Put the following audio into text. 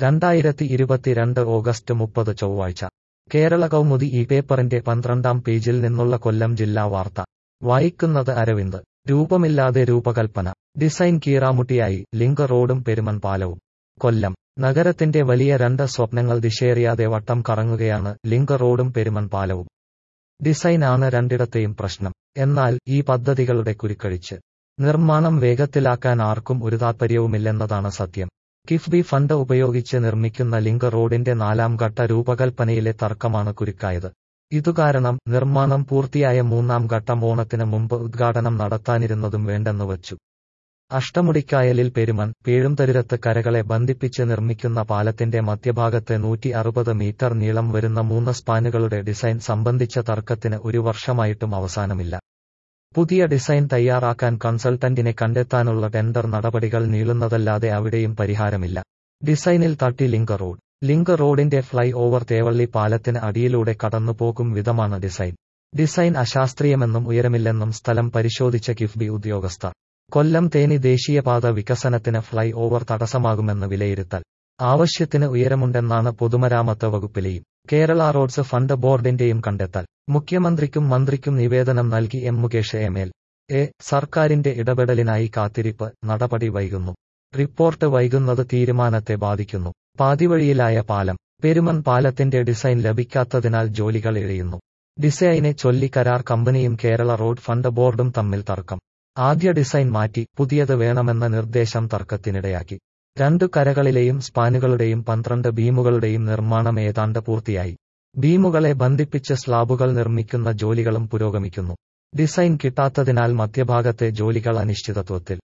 രണ്ടായിരത്തി ഇരുപത്തിരണ്ട് ഓഗസ്റ്റ് മുപ്പത് ചൊവ്വാഴ്ച കേരള കൗമുദി ഈ പേപ്പറിന്റെ പന്ത്രണ്ടാം പേജിൽ നിന്നുള്ള കൊല്ലം ജില്ലാ വാർത്ത വായിക്കുന്നത് അരവിന്ദ് രൂപമില്ലാതെ രൂപകൽപ്പന ഡിസൈൻ കീറാമുട്ടിയായി ലിങ്ക് റോഡും പെരുമൺ പാലവും കൊല്ലം നഗരത്തിന്റെ വലിയ രണ്ട് സ്വപ്നങ്ങൾ ദിശേറിയാതെ വട്ടം കറങ്ങുകയാണ് ലിങ്ക് റോഡും പെരുമൺ പാലവും ഡിസൈൻ ആണ് രണ്ടിടത്തെയും പ്രശ്നം എന്നാൽ ഈ പദ്ധതികളുടെ കുരുക്കഴിച്ച് നിർമ്മാണം വേഗത്തിലാക്കാൻ ആർക്കും ഒരു താൽപ്പര്യവുമില്ലെന്നതാണ് സത്യം കിഫ്ബി ഫണ്ട് ഉപയോഗിച്ച് നിർമ്മിക്കുന്ന ലിങ്ക് റോഡിന്റെ നാലാം ഘട്ട രൂപകൽപ്പനയിലെ തർക്കമാണ് കുരുക്കായത് ഇതുകാരണം നിർമ്മാണം പൂർത്തിയായ മൂന്നാം ഘട്ടം ഓണത്തിന് മുമ്പ് ഉദ്ഘാടനം നടത്താനിരുന്നതും വേണ്ടെന്ന് വച്ചു അഷ്ടമുടിക്കായലിൽ പെരുമൺ പേഴുംതരുരത്ത് കരകളെ ബന്ധിപ്പിച്ച് നിർമ്മിക്കുന്ന പാലത്തിന്റെ മധ്യഭാഗത്തെ നൂറ്റി അറുപത് മീറ്റർ നീളം വരുന്ന മൂന്ന് സ്പാനുകളുടെ ഡിസൈൻ സംബന്ധിച്ച തർക്കത്തിന് ഒരു വർഷമായിട്ടും അവസാനമില്ല പുതിയ ഡിസൈൻ തയ്യാറാക്കാൻ കൺസൾട്ടന്റിനെ കണ്ടെത്താനുള്ള ടെൻഡർ നടപടികൾ നീളുന്നതല്ലാതെ അവിടെയും പരിഹാരമില്ല ഡിസൈനിൽ തട്ടി ലിങ്ക് റോഡ് ലിങ്ക് റോഡിന്റെ ഫ്ലൈ ഓവർ തേവള്ളി പാലത്തിന് അടിയിലൂടെ കടന്നുപോകും വിധമാണ് ഡിസൈൻ ഡിസൈൻ അശാസ്ത്രീയമെന്നും ഉയരമില്ലെന്നും സ്ഥലം പരിശോധിച്ച കിഫ്ബി ഉദ്യോഗസ്ഥർ കൊല്ലം തേനി ദേശീയപാത വികസനത്തിന് ഫ്ലൈ ഓവർ തടസ്സമാകുമെന്ന് വിലയിരുത്തൽ ആവശ്യത്തിന് ഉയരമുണ്ടെന്നാണ് പൊതുമരാമത്ത് വകുപ്പിലെയും കേരള റോഡ്സ് ഫണ്ട് ബോർഡിന്റെയും കണ്ടെത്തൽ മുഖ്യമന്ത്രിക്കും മന്ത്രിക്കും നിവേദനം നൽകി M Mukesh M L A സർക്കാരിന്റെ ഇടപെടലിനായി കാത്തിരിപ്പ് നടപടി വൈകുന്നു റിപ്പോർട്ട് വൈകുന്നത് തീരുമാനത്തെ ബാധിക്കുന്നു പാതിവഴിയിലായ പാലം പെരുമൺ പാലത്തിന്റെ ഡിസൈൻ ലഭിക്കാത്തതിനാൽ ജോലികൾ ഇഴയുന്നു ഡിസൈനെ ചൊല്ലി കരാർ കമ്പനിയും കേരള റോഡ് ഫണ്ട് ബോർഡും തമ്മിൽ തർക്കം ആദ്യ ഡിസൈൻ മാറ്റി പുതിയത് വേണമെന്ന നിർദ്ദേശം തർക്കത്തിനിടയാക്കി രണ്ടു കരകളിലെയും സ്പാനുകളുടെയും പന്ത്രണ്ട് ബീമുകളുടെയും നിർമ്മാണം ഏതാണ്ട് പൂർത്തിയായി ബീമുകളെ ബന്ധിപ്പിച്ച് സ്ലാബുകൾ നിർമ്മിക്കുന്ന ജോലികളും പുരോഗമിക്കുന്നു ഡിസൈൻ കിട്ടാത്തതിനാൽ മധ്യഭാഗത്തെ ജോലികൾ അനിശ്ചിതത്വത്തിൽ